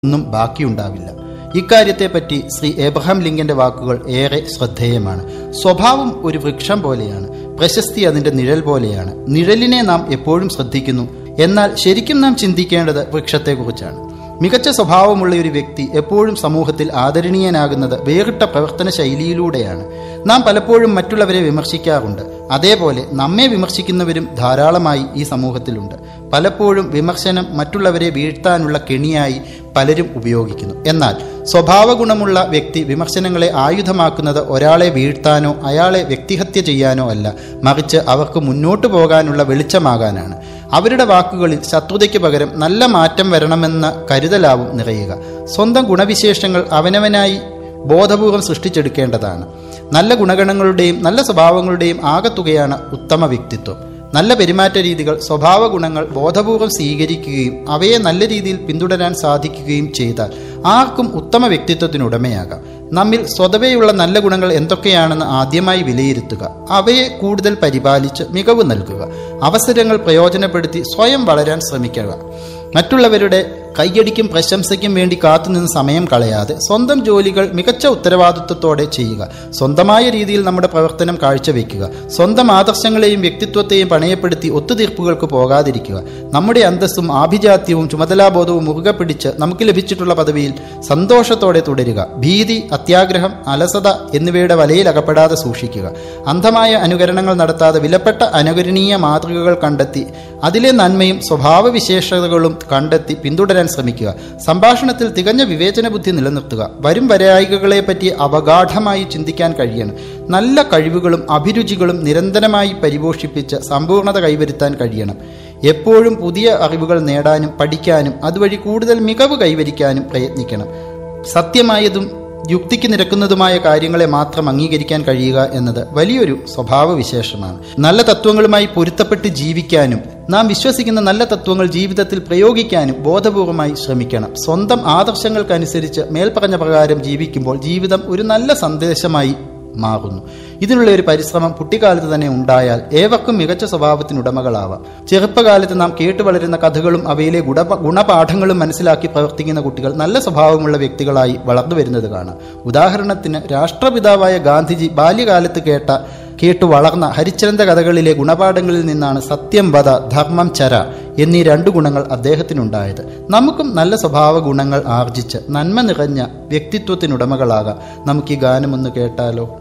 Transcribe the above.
ഒന്നും ബാക്കിയുണ്ടാവില്ല ഇക്കാര്യത്തെപ്പറ്റി ശ്രീ എബ്രഹാം ലിങ്കന്റെ വാക്കുകൾ ഏറെ ശ്രദ്ധേയമാണ് സ്വഭാവം ഒരു വൃക്ഷം പോലെയാണ് പ്രശസ്തി അതിന്റെ നിഴൽ പോലെയാണ് നിഴലിനെ നാം എപ്പോഴും ശ്രദ്ധിക്കുന്നു എന്നാൽ ശരിക്കും നാം ചിന്തിക്കേണ്ടത് വൃക്ഷത്തെക്കുറിച്ചാണ് മികച്ച സ്വഭാവമുള്ള ഒരു വ്യക്തി എപ്പോഴും സമൂഹത്തിൽ ആദരണീയനാകുന്നത് വേറിട്ട പ്രവർത്തന ശൈലിയിലൂടെയാണ് നാം പലപ്പോഴും മറ്റുള്ളവരെ വിമർശിക്കാറുണ്ട് അതേപോലെ നമ്മെ വിമർശിക്കുന്നവരും ധാരാളമായി ഈ സമൂഹത്തിലുണ്ട് പലപ്പോഴും വിമർശനം മറ്റുള്ളവരെ വീഴ്ത്താനുള്ള കെണിയായി പലരും ഉപയോഗിക്കുന്നു എന്നാൽ സ്വഭാവഗുണമുള്ള വ്യക്തി വിമർശനങ്ങളെ ആയുധമാക്കുന്നത് ഒരാളെ വീഴ്ത്താനോ അയാളെ വ്യക്തിഹത്യ ചെയ്യാനോ അല്ല മറിച്ച് അവർക്ക് മുന്നോട്ടു പോകാനുള്ള വെളിച്ചമാകാനാണ് അവരുടെ വാക്കുകളിൽ ശത്രുതയ്ക്ക് പകരം നല്ല മാറ്റം വരണമെന്ന കരുതലാവും നിറയുക സ്വന്തം ഗുണവിശേഷങ്ങൾ അവനവനായി ബോധപൂർവം സൃഷ്ടിച്ചെടുക്കേണ്ടതാണ് നല്ല ഗുണഗണങ്ങളുടെയും നല്ല സ്വഭാവങ്ങളുടെയും ആകത്തുകയാണ് ഉത്തമ വ്യക്തിത്വം നല്ല പെരുമാറ്റ രീതികൾ സ്വഭാവ ഗുണങ്ങൾ ബോധപൂർവം സ്വീകരിക്കുകയും അവയെ നല്ല രീതിയിൽ പിന്തുടരാൻ സാധിക്കുകയും ചെയ്താൽ ആർക്കും ഉത്തമ വ്യക്തിത്വത്തിനുടമയാകാം നമ്മിൽ സ്വതവേയുള്ള നല്ല ഗുണങ്ങൾ എന്തൊക്കെയാണെന്ന് ആദ്യമായി വിലയിരുത്തുക അവയെ കൂടുതൽ പരിപാലിച്ച് മികവ് നൽകുക അവസരങ്ങൾ പ്രയോജനപ്പെടുത്തി സ്വയം വളരാൻ ശ്രമിക്കുക മറ്റുള്ളവരുടെ കയ്യടിക്കും പ്രശംസയ്ക്കും വേണ്ടി കാത്തുനിന്ന് സമയം കളയാതെ സ്വന്തം ജോലികൾ മികച്ച ഉത്തരവാദിത്വത്തോടെ ചെയ്യുക സ്വന്തമായ രീതിയിൽ നമ്മുടെ പ്രവർത്തനം കാഴ്ചവെക്കുക സ്വന്തം ആദർശങ്ങളെയും വ്യക്തിത്വത്തെയും പണയപ്പെടുത്തി ഒത്തുതീർപ്പുകൾക്ക് പോകാതിരിക്കുക നമ്മുടെ അന്തസ്സും ആഭിജാത്യവും ചുമതലാബോധവും മുറുകെ പിടിച്ച് നമുക്ക് ലഭിച്ചിട്ടുള്ള പദവിയിൽ സന്തോഷത്തോടെ തുടരുക ഭീതി അത്യാഗ്രഹം അലസത എന്നിവയുടെ വലയിൽ അകപ്പെടാതെ സൂക്ഷിക്കുക അന്ധമായ അനുകരണങ്ങൾ നടത്താതെ വിലപ്പെട്ട അനുകരണീയ മാതൃകകൾ കണ്ടെത്തി അതിലെ നന്മയും സ്വഭാവവിശേഷതകളും കണ്ടെത്തി പിന്തുടരാൻ ശ്രമിക്കുക സംഭാഷണത്തിൽ തികഞ്ഞ വിവേചന ബുദ്ധി നിലനിർത്തുക വരും വരായികകളെ പറ്റി അവഗാഠമായി ചിന്തിക്കാൻ കഴിയണം നല്ല കഴിവുകളും അഭിരുചികളും നിരന്തരമായി പരിപോഷിപ്പിച്ച് സമ്പൂർണ്ണത കൈവരുത്താൻ കഴിയണം എപ്പോഴും പുതിയ അറിവുകൾ നേടാനും പഠിക്കാനും അതുവഴി കൂടുതൽ മികവ് കൈവരിക്കാനും പ്രയത്നിക്കണം സത്യമായതും യുക്തിക്ക് നിരക്കുന്നതുമായ കാര്യങ്ങളെ മാത്രം അംഗീകരിക്കാൻ കഴിയുക എന്നത് വലിയൊരു സ്വഭാവ വിശേഷമാണ് നല്ല തത്വങ്ങളുമായി പൊരുത്തപ്പെട്ട് ജീവിക്കാനും നാം വിശ്വസിക്കുന്ന നല്ല തത്വങ്ങൾ ജീവിതത്തിൽ പ്രയോഗിക്കാനും ബോധപൂർവമായി ശ്രമിക്കണം സ്വന്തം ആദർശങ്ങൾക്കനുസരിച്ച് മേൽപ്പറഞ്ഞ പ്രകാരം ജീവിക്കുമ്പോൾ ജീവിതം ഒരു നല്ല സന്ദേശമായി മാറുന്നു ഇതിനുള്ള ഒരു പരിശ്രമം കുട്ടിക്കാലത്ത് തന്നെ ഉണ്ടായാൽ ഏവർക്കും മികച്ച സ്വഭാവത്തിനുടമകളാവാം ചെറുപ്പകാലത്ത് നാം കേട്ടു വളരുന്ന കഥകളും അവയിലെ ഗുണ ഗുണപാഠങ്ങളും മനസ്സിലാക്കി പ്രവർത്തിക്കുന്ന കുട്ടികൾ നല്ല സ്വഭാവമുള്ള വ്യക്തികളായി വളർന്നു വരുന്നത് കാണാം ഉദാഹരണത്തിന് രാഷ്ട്രപിതാവായ ഗാന്ധിജി ബാല്യകാലത്ത് കേട്ട കേട്ടു വളർന്ന ഹരിചന്ദ്ര കഥകളിലെ ഗുണപാഠങ്ങളിൽ നിന്നാണ് സത്യം വധ ധർമ്മം ചര എന്നീ രണ്ടു ഗുണങ്ങൾ അദ്ദേഹത്തിനുണ്ടായത് നമുക്കും നല്ല സ്വഭാവ ഗുണങ്ങൾ ആർജിച്ച് നന്മ നിറഞ്ഞ വ്യക്തിത്വത്തിനുടമകളാകാം നമുക്ക് ഈ ഗാനം ഒന്ന് കേട്ടാലോ